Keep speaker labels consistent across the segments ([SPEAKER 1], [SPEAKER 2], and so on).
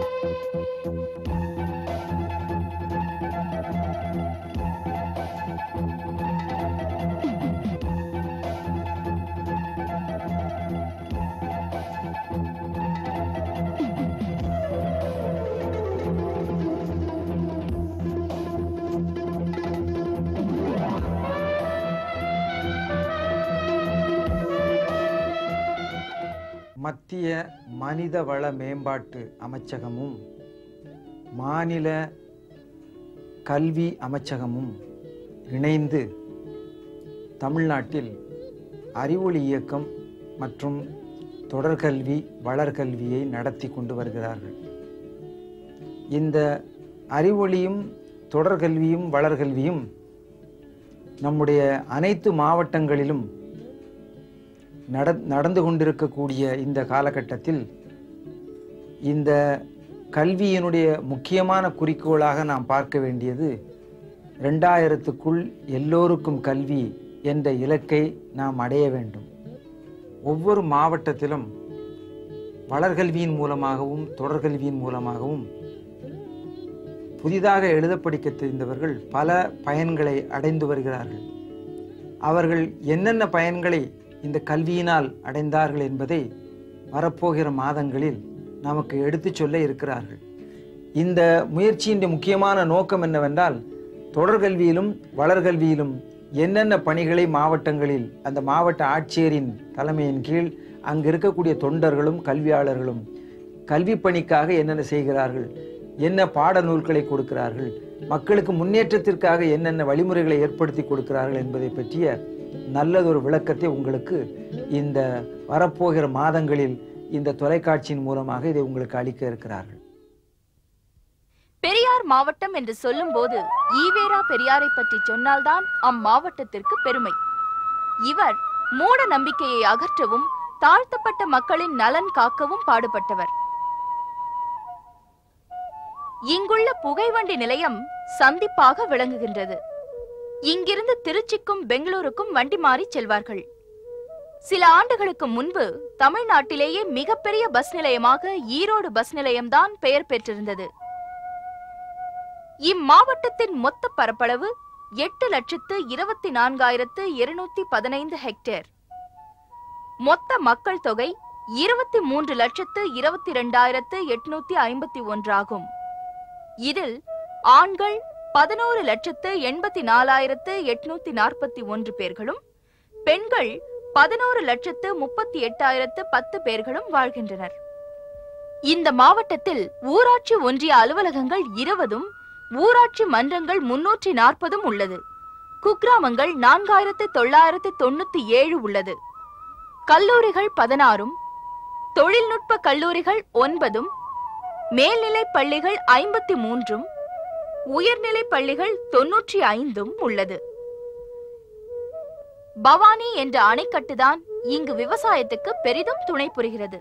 [SPEAKER 1] மத்திய மனிதவள மேம்பாட்டு அமைச்சகமும் மாநில கல்வி அமைச்சகமும் இணைந்து தமிழ்நாட்டில் அறிவொளி இயக்கம் மற்றும் தொடர்கல்வி வளர்கல்வியை நடத்தி கொண்டு வருகிறார்கள் இந்த அறிவொளியும் தொடர்கல்வியும் வளர்கல்வியும் நம்முடைய அனைத்து மாவட்டங்களிலும் நட நடந்து கொண்டிருக்கக்கூடிய இந்த காலகட்டத்தில் இந்த கல்வியினுடைய முக்கியமான குறிக்கோளாக நாம் பார்க்க வேண்டியது ரெண்டாயிரத்துக்குள் எல்லோருக்கும் கல்வி என்ற இலக்கை நாம் அடைய வேண்டும் ஒவ்வொரு மாவட்டத்திலும் வளர்கல்வியின் மூலமாகவும் தொடர்கல்வியின் மூலமாகவும் புதிதாக எழுத படிக்க தெரிந்தவர்கள் பல பயன்களை அடைந்து வருகிறார்கள் அவர்கள் என்னென்ன பயன்களை இந்த கல்வியினால் அடைந்தார்கள் என்பதை வரப்போகிற மாதங்களில் நமக்கு எடுத்துச் சொல்ல இருக்கிறார்கள் இந்த முயற்சியின் முக்கியமான நோக்கம் என்னவென்றால் தொடர்கல்வியிலும் வளர்கல்வியிலும் என்னென்ன பணிகளை மாவட்டங்களில் அந்த மாவட்ட ஆட்சியரின் தலைமையின் கீழ் அங்கு இருக்கக்கூடிய தொண்டர்களும் கல்வியாளர்களும் கல்வி பணிக்காக என்னென்ன செய்கிறார்கள் என்ன பாட நூல்களை கொடுக்கிறார்கள் மக்களுக்கு முன்னேற்றத்திற்காக என்னென்ன வழிமுறைகளை ஏற்படுத்தி கொடுக்கிறார்கள் என்பதை பற்றிய நல்லதொரு விளக்கத்தை உங்களுக்கு இந்த வரப்போகிற மாதங்களில் இந்த தொலைக்காட்சியின் மூலமாக இதை உங்களுக்கு அளிக்க இருக்கிறார்கள்
[SPEAKER 2] பெரியார் மாவட்டம் என்று சொல்லும்போது ஈவேரா பெரியாரை பற்றி சொன்னால்தான் அம்மாவட்டத்திற்கு பெருமை இவர் மூட நம்பிக்கையை அகற்றவும் தாழ்த்தப்பட்ட மக்களின் நலன் காக்கவும் பாடுபட்டவர் இங்குள்ள புகைவண்டி நிலையம் சந்திப்பாக விளங்குகின்றது இங்கிருந்து திருச்சிக்கும் பெங்களூருக்கும் வண்டி மாறி செல்வார்கள் சில ஆண்டுகளுக்கு முன்பு தமிழ்நாட்டிலேயே மிகப்பெரிய பஸ் நிலையமாக ஈரோடு பஸ் நிலையம்தான் பெயர் பெற்றிருந்தது இம்மாவட்டத்தின் மொத்த பரப்பளவு எட்டு லட்சத்து இருபத்தி நான்காயிரத்து இருநூத்தி பதினைந்து ஹெக்டேர் மொத்த மக்கள் தொகை இருபத்தி மூன்று லட்சத்து இருபத்தி இரண்டாயிரத்து எட்நூத்தி ஐம்பத்தி ஒன்றாகும் இதில் ஆண்கள் பதினோரு லட்சத்து எண்பத்தி நாலாயிரத்து எட்நூத்தி நாற்பத்தி ஒன்று பேர்களும் பெண்கள் பதினோரு லட்சத்து முப்பத்தி எட்டாயிரத்து பத்து பேர்களும் வாழ்கின்றனர் இந்த மாவட்டத்தில் ஊராட்சி ஒன்றிய அலுவலகங்கள் இருபதும் ஊராட்சி மன்றங்கள் முன்னூற்றி நாற்பதும் உள்ளது குக்கிராமங்கள் நான்காயிரத்து தொள்ளாயிரத்து தொண்ணூத்தி ஏழு உள்ளது கல்லூரிகள் பதினாறும் தொழில்நுட்ப கல்லூரிகள் ஒன்பதும் மேல்நிலைப் பள்ளிகள் ஐம்பத்தி மூன்றும் உயர்நிலைப் பள்ளிகள் தொன்னூற்றி ஐந்தும் உள்ளது பவானி என்ற அணைக்கட்டுதான் இங்கு விவசாயத்துக்கு பெரிதும் துணை புரிகிறது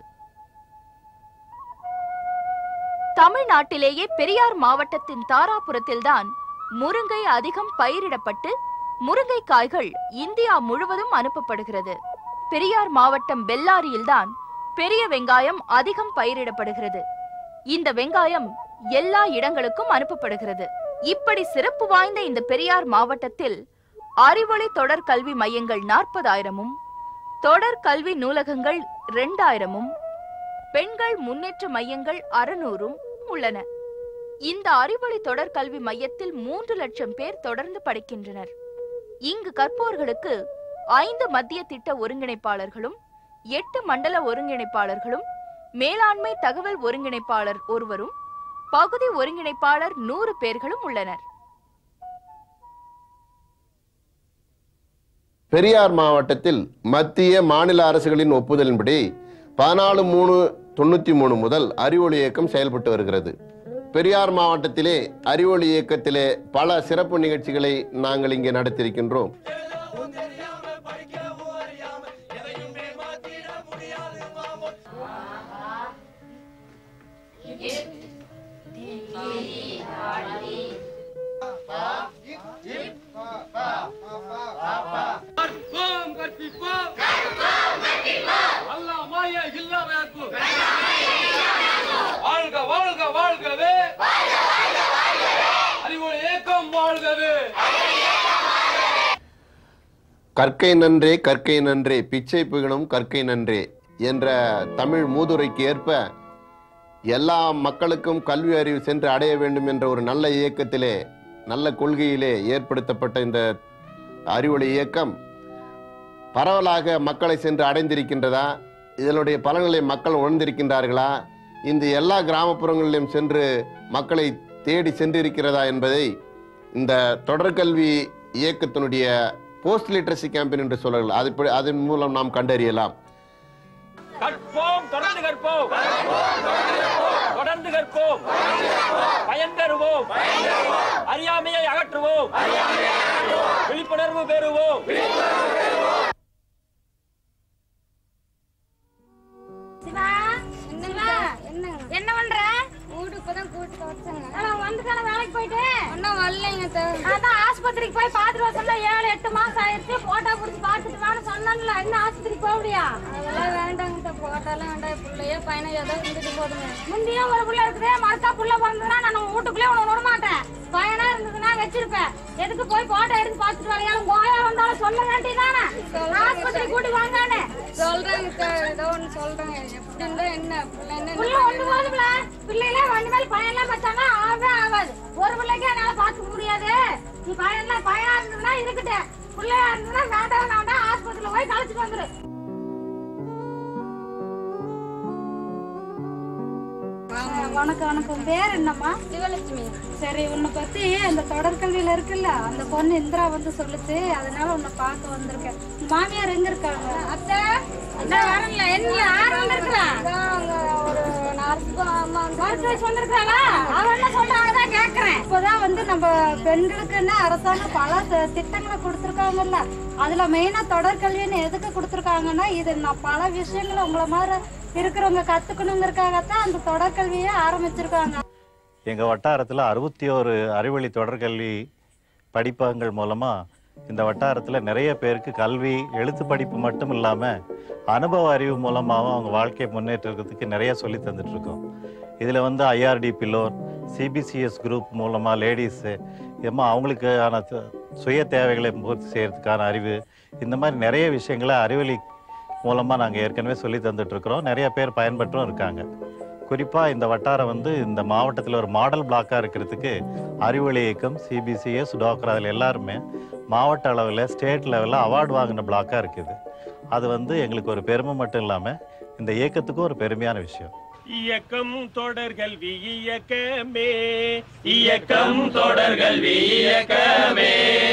[SPEAKER 2] தமிழ்நாட்டிலேயே பெரியார் மாவட்டத்தின் தாராபுரத்தில்தான் முருங்கை அதிகம் பயிரிடப்பட்டு முருங்கை காய்கள் இந்தியா முழுவதும் அனுப்பப்படுகிறது பெரியார் மாவட்டம் பெல்லாரியில்தான் பெரிய வெங்காயம் அதிகம் பயிரிடப்படுகிறது இந்த வெங்காயம் எல்லா இடங்களுக்கும் அனுப்பப்படுகிறது இப்படி சிறப்பு வாய்ந்த இந்த பெரியார் மாவட்டத்தில் அறிவொளி தொடர் கல்வி மையங்கள் நாற்பதாயிரமும் தொடர் கல்வி நூலகங்கள் இரண்டாயிரமும் பெண்கள் முன்னேற்ற மையங்கள் அறுநூறும் உள்ளன இந்த அறிவொளி தொடர் கல்வி மையத்தில் மூன்று லட்சம் பேர் தொடர்ந்து படிக்கின்றனர் இங்கு கற்போர்களுக்கு ஐந்து மத்திய திட்ட ஒருங்கிணைப்பாளர்களும் எட்டு மண்டல ஒருங்கிணைப்பாளர்களும் மேலாண்மை தகவல் ஒருங்கிணைப்பாளர் ஒருவரும் பகுதி ஒருங்கிணைப்பாளர் நூறு பேர்களும் உள்ளனர்
[SPEAKER 3] பெரியார் மாவட்டத்தில் மத்திய மாநில அரசுகளின் ஒப்புதலின்படி பதினாலு மூணு தொண்ணூற்றி மூணு முதல் அறிவொளி இயக்கம் செயல்பட்டு வருகிறது பெரியார் மாவட்டத்திலே அறிவொளி இயக்கத்திலே பல சிறப்பு நிகழ்ச்சிகளை நாங்கள் இங்கே நடத்தியிருக்கின்றோம்
[SPEAKER 4] கற்போம் கற்பிப்போம் அல்லாமாய இல்லாம வாழ்க வாழ்க வாழ்க
[SPEAKER 3] கற்கை நன்றே கற்கை நன்றே பிச்சை புகழும் கற்கை நன்றே என்ற தமிழ் மூதுரைக்கு ஏற்ப எல்லா மக்களுக்கும் கல்வி அறிவு சென்று அடைய வேண்டும் என்ற ஒரு நல்ல இயக்கத்திலே நல்ல கொள்கையிலே ஏற்படுத்தப்பட்ட இந்த அறிவொளி இயக்கம் பரவலாக மக்களை சென்று அடைந்திருக்கின்றதா இதனுடைய பலன்களை மக்கள் உணர்ந்திருக்கின்றார்களா இந்த எல்லா கிராமப்புறங்களிலும் சென்று மக்களை தேடி சென்றிருக்கிறதா என்பதை இந்த தொடர்கல்வி இயக்கத்தினுடைய போஸ்ட் லிட்ரஸி கேம்பெயின் என்று சொல்லலாம் அது இப்படி- அதன் மூலம் நாம் கண்டறியலாம்
[SPEAKER 4] கற்போம் தொடர்ந்து கற்போம் தொடர்ந்து கற்போம் பயன் பெறுவோம் அறியாமையை அகற்றுவோம் விழிப்புணர்வு பெறுவோம்
[SPEAKER 5] சிவா சிவா என்ன பண்ற வீடு இப்பதான் கூட்டு வச்சாங்க வந்துட்டான வேலைக்கு போயிட்டு ஒன்னும் வரலைங்க அதான் ஆஸ்பத்திரிக்கு போய் பாத்துட்டு வர சொல்ல ஏழு எட்டு மாசம் ஆயிடுச்சு போட்டோ புடிச்சு பாத்துட்டு வான்னு சொன்னான்ல என்ன ஆஸ்பத்திரிக்கு போக முடியா அதெல்லாம் வேண்டாங்க போட்டாலாம் வேண்டாம் பிள்ளையோ பையனோ ஏதோ இருந்துட்டு போதுங்க முந்தியும் ஒரு புள்ள இருக்குது மறுக்கா புள்ள பிறந்ததுன்னா நான் வீட்டுக்குள்ளே உன விட மாட்டேன் பையனா இருந்ததுன்னா வச்சிருப்பேன் எதுக்கு போய் போட்டோ எடுத்து பாத்துட்டு வரையாலும் கோயா வந்தாலும் சொல்ல வேண்டியதானே ஆஸ்பத்திரி கூட்டி வாங்கானே
[SPEAKER 6] சொல்றேங்க ஏதோ ஒண்ணு சொல்றேங்க எப்படி இருந்தா என்ன பிள்ளை என்ன
[SPEAKER 5] புள்ள ஒண்ணு போதும்ல பிள்ளைகளே வண்டி மேல பையன்லாம் வச்சாங்க ஆகவே ஆகாது ஒரு பிள்ளைக்கு என்னால பாத்துக்க முடியாது நீ பையன்லாம் பையனா இருந்ததுன்னா இருக்கட்டு பிள்ளையா இருந்ததுன்னா வேண்டாம் வேண்டாம் ஆஸ்பத்திரியில போய் கழிச்சிட்டு வந்துரு
[SPEAKER 6] வணக்கம் வணக்கம் பேர் என்னம்மா
[SPEAKER 5] சிவலட்சுமி
[SPEAKER 6] சரி உன்னை பத்தி அந்த தொடர்கல்வியில இருக்குல்ல அந்த பொண்ணு இந்திரா வந்து சொல்லுச்சு அதனால உன்னை பார்க்க வந்திருக்கேன் உன் மாமியார் எங்க இருக்காங்க
[SPEAKER 5] அத்தை அத்தை வரல என்ன யார் வந்திருக்கா
[SPEAKER 6] ஒரு நர்ஸ் அம்மா
[SPEAKER 5] மருத்துவ வந்திருக்காளா அவ என்ன சொல்றாங்கதான் கேக்குறேன்
[SPEAKER 6] இப்போதான் வந்து நம்ம பெண்களுக்குன்னு அரசாங்கம் பல தி- திட்டங்களை கொடுத்துருக்காங்கல்ல அதுல மெயினா தொடர்கல்வின்னு எதுக்கு கொடுத்துருக்காங்கன்னா இது நான் பல விஷயங்களை உங்களை மாதிரி இருக்கிறவங்க கத்துக்கணுங்கிறதுக்காகத்தான் அந்த தொடர்கல்வியை ஆரம்பிச்சிருக்காங்க
[SPEAKER 7] எங்கள் வட்டாரத்தில் அறுபத்தி ஒரு அறிவொளி தொடர்கல்வி படிப்பகங்கள் மூலமாக இந்த வட்டாரத்தில் நிறைய பேருக்கு கல்வி எழுத்து படிப்பு மட்டும் இல்லாமல் அனுபவ அறிவு மூலமாகவும் அவங்க வாழ்க்கையை முன்னேற்றத்துக்கு நிறைய சொல்லி தந்துட்டு இருக்கோம் இதில் வந்து ஐஆர்டி பில்லோர் சிபிசிஎஸ் குரூப் மூலமாக லேடிஸு எம்மா அவங்களுக்கான த- சுய தேவைகளை பூர்த்தி செய்யறதுக்கான அறிவு இந்த மாதிரி நிறைய விஷயங்களை அறிவொளி மூலமாக நாங்கள் ஏற்கனவே சொல்லி தந்துட்டு இருக்கிறோம் நிறைய பேர் பயன்பெற்றும் இருக்காங்க குறிப்பாக இந்த வட்டாரம் வந்து இந்த மாவட்டத்தில் ஒரு மாடல் பிளாக்காக இருக்கிறதுக்கு அறிவொளி இயக்கம் சிபிசிஎஸ் டோக்ரா அதில் எல்லாருமே மாவட்ட அளவில் ஸ்டேட் லெவலில் அவார்டு வாங்கின பிளாக்காக இருக்குது அது வந்து எங்களுக்கு ஒரு பெருமை மட்டும் இல்லாமல் இந்த இயக்கத்துக்கும் ஒரு பெருமையான விஷயம்
[SPEAKER 4] இயக்கம் தொடர்கல்வி இயக்கமே இயக்கம் தொடர்கல்வி இயக்கமே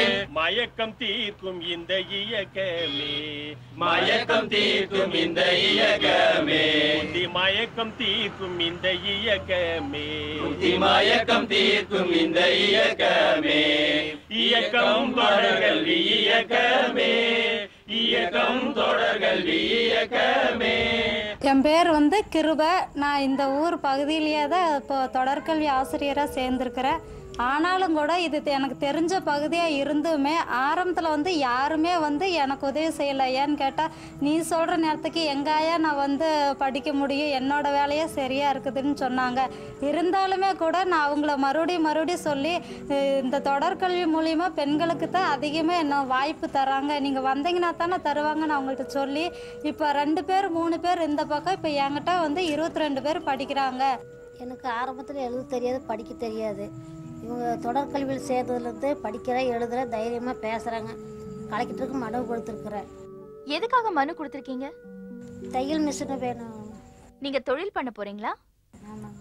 [SPEAKER 4] மயக்கம் தீர்க்கும் இந்த இயக்கமே மயக்கம் தீர்க்கும் இந்த இயக்கமே புத்தி மயக்கம் தீர்க்கும் இந்த இயக்கமே புத்தி மயக்கம் தீர்க்கும் இந்த இயக்கமே இயக்கம் தொடர்கல்வி இயக்கமே இயக்கம் தொடர்கல்வி இயக்கமே
[SPEAKER 6] என் பேர் வந்து கிருப நான் இந்த ஊர் பகுதியிலேயே தான் இப்போ தொடர்கல்வி ஆசிரியராக சேர்ந்துருக்கிறேன் ஆனாலும் கூட இது தெ- எனக்கு தெரிஞ்ச பகுதியாக இருந்துமே ஆரம்பத்தில் வந்து யாருமே வந்து எனக்கு உதவி செய்யலை ஏன்னு கேட்டால் நீ சொல்கிற நேரத்துக்கு எங்காயா நான் வந்து படிக்க முடியும் என்னோட வேலையே சரியாக இருக்குதுன்னு சொன்னாங்க இருந்தாலுமே கூட நான் அவங்கள மறுபடியும் மறுபடியும் சொல்லி அஹ், இந்த தொடர்கல்வி மூலிமா பெண்களுக்கு தான் அதிகமாக என்ன வாய்ப்பு தராங்க நீங்கள் வந்தீங்கன்னா தானே தருவாங்க நான் அவங்கள்ட்ட சொல்லி இப்போ ரெண்டு பேர் மூணு பேர் இந்த பக்கம் இப்போ என்கிட்ட வந்து இருபத்தி ரெண்டு பேர் படிக்கிறாங்க
[SPEAKER 8] எனக்கு ஆரம்பத்தில் எழுத தெரியாது படிக்க தெரியாது இவங்க தொடர்கல்வியில் சேர்ந்ததுலேருந்து படிக்கிறேன் எழுதுகிறேன் தைரியமாக பேசுகிறாங்க கலெக்டருக்கு மனு கொடுத்துருக்குறேன்
[SPEAKER 2] எதுக்காக மனு கொடுத்துருக்கீங்க
[SPEAKER 8] தையல் மிஷினு வேணும்
[SPEAKER 2] நீங்க தொழில் பண்ண போறீங்களா
[SPEAKER 8] ஆமாங்க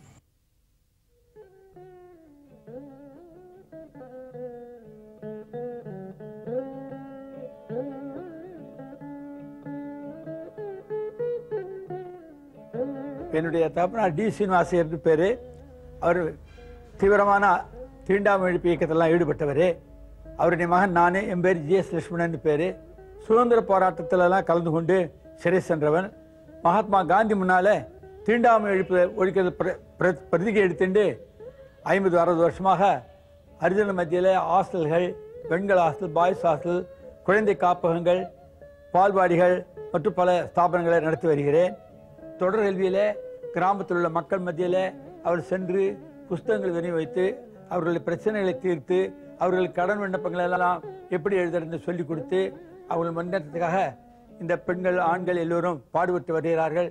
[SPEAKER 9] என்னுடைய தகப்பனார் டி சீனிவாசர் பேர் அவர் தீவிரமான தீண்டாமை ஒழிப்பு இயக்கத்திலாம் ஈடுபட்டவர் அவருடைய மகன் நான் என் பேர் ஜிஎஸ் லட்சுமணன் பேர் சுதந்திர போராட்டத்திலலாம் கலந்து கொண்டு சிறை சென்றவன் மகாத்மா காந்தி முன்னால் தீண்டாமை ஒழிப்பு ஒழிக்கிறது பிர- பிர- பிரதிகை எடுத்துட்டு ஐம்பது அறுபது வருஷமாக ஹரிஜன மத்தியில் ஹாஸ்டல்கள் பெண்கள் ஹாஸ்டல் பாய்ஸ் ஹாஸ்டல் குழந்தை காப்பகங்கள் பால்வாடிகள் மற்றும் பல ஸ்தாபனங்களை நடத்தி வருகிறேன் தொடர் கல்வியில் கிராமத்தில் உள்ள மக்கள் மத்தியில் அவர் சென்று புஸ்தகங்கள் விநியோகித்து அவர்களுடைய பிரச்சனைகளை தீர்த்து அவர்களுக்கு கடன் விண்ணப்பங்களை எல்லாம் எப்படி எழுதுறதுன்னு சொல்லி கொடுத்து அவங்கள் முன்னேற்றத்துக்காக இந்த பெண்கள் ஆண்கள் எல்லோரும் பாடுபட்டு வருகிறார்கள்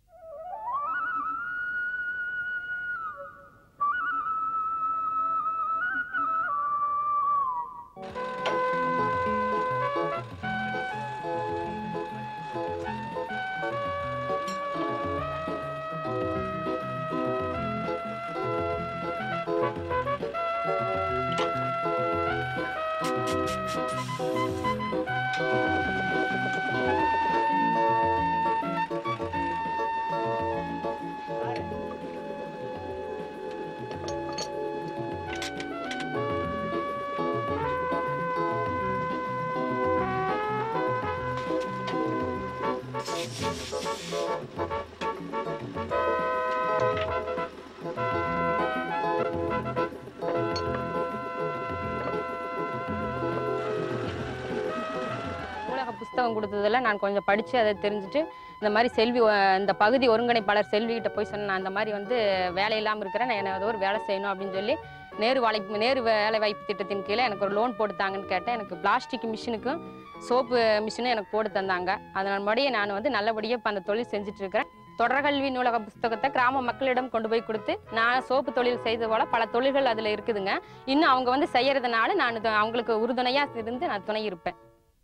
[SPEAKER 10] நூலக புஸ்தகம் கொடுத்ததில் நான் கொஞ்சம் படித்து அதை தெரிஞ்சுட்டு இந்த மாதிரி செல்வி அஹ், இந்த பகுதி ஒருங்கிணைப்பாளர் செல்விகிட்ட போய் சொன்னேன் நான் இந்த மாதிரி வந்து வேலை இல்லாமல் இருக்கிறேன் நான் எனக்கு ஒரு வேலை செய்யணும் அப்படின்னு சொல்லி நேரு வாழை நேரு வேலை வாய்ப்பு திட்டத்தின் கீழே எனக்கு ஒரு லோன் போட்டு தாங்கன்னு கேட்டேன் எனக்கு பிளாஸ்டிக் மிஷினுக்கும் சோப்பு மிஷினும் எனக்கு போட்டு தந்தாங்க அதனால் மறுபடியும் நான் வந்து நல்லபடியாக இப்போ அந்த தொழில் செஞ்சுட்டு இருக்கிறேன் தொடர்கல்வி நூலக புஸ்தகத்தை கிராம மக்களிடம் கொண்டு போய் கொடுத்து நான் சோப்பு தொழில் செய்தது போல பல தொழில்கள் அதில் இருக்குதுங்க இன்னும் அவங்க வந்து செய்யறதுனால நான் இது- அவங்களுக்கு உறுதுணையாக இருந்து நான் துணை இருப்பேன்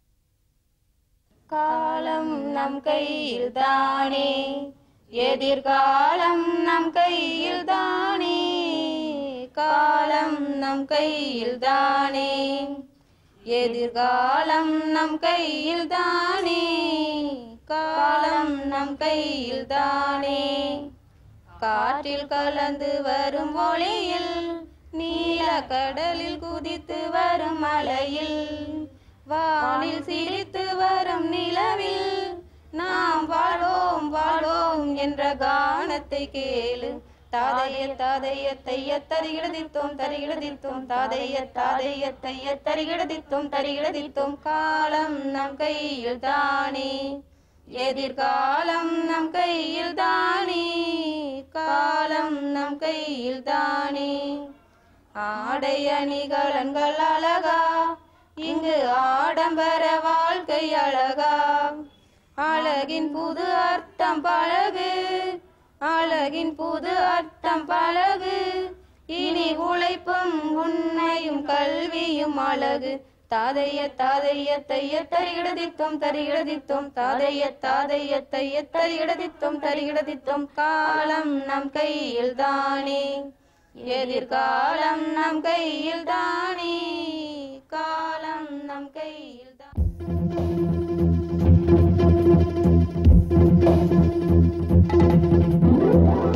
[SPEAKER 11] காலம் நம் கையில் தானே எதிர்காலம் நம் கையில் தானே காலம் நம் கையில் தானே எதிர்காலம் நம் கையில் தானே காலம் நம் கையில் தானே காற்றில் கலந்து வரும் ஒளியில் நீல கடலில் குதித்து வரும் அலையில் வானில் சிரித்து வரும் நிலவில் நாம் வாழ்வோம் வாழ்வோம் என்ற கானத்தை கேளு தாதைய தாதைய தைய தரிகிடதித்தோம் தரிகிடதித்தோம் தாதைய தாதைய தைய தரிகிடதித்தோம் தரிகிடதித்தோம் காலம் நம் கையில் தானே எதிர்காலம் நம் கையில் தானே காலம் நம் கையில் தானே ஆடை அணிகலன்கள் அழகா இங்கு ஆடம்பர வாழ்க்கை அழகா அழகின் புது அர்த்தம் பழகு அழகின் புது அர்த்தம் பழகு இனி உழைப்பும் உண்மையும் கல்வியும் அழகு தாதைய தாதைய தைய தரிகிடதித்தோம் தரிகிடதித்தோம் தாதைய தாதைய தைய தரிகிடதித்தோம் தரிகிடதித்தோம் காலம் நம் கையில் தானே எதிர்காலம் நம் கையில் தானே காலம் நம் கையில் தான்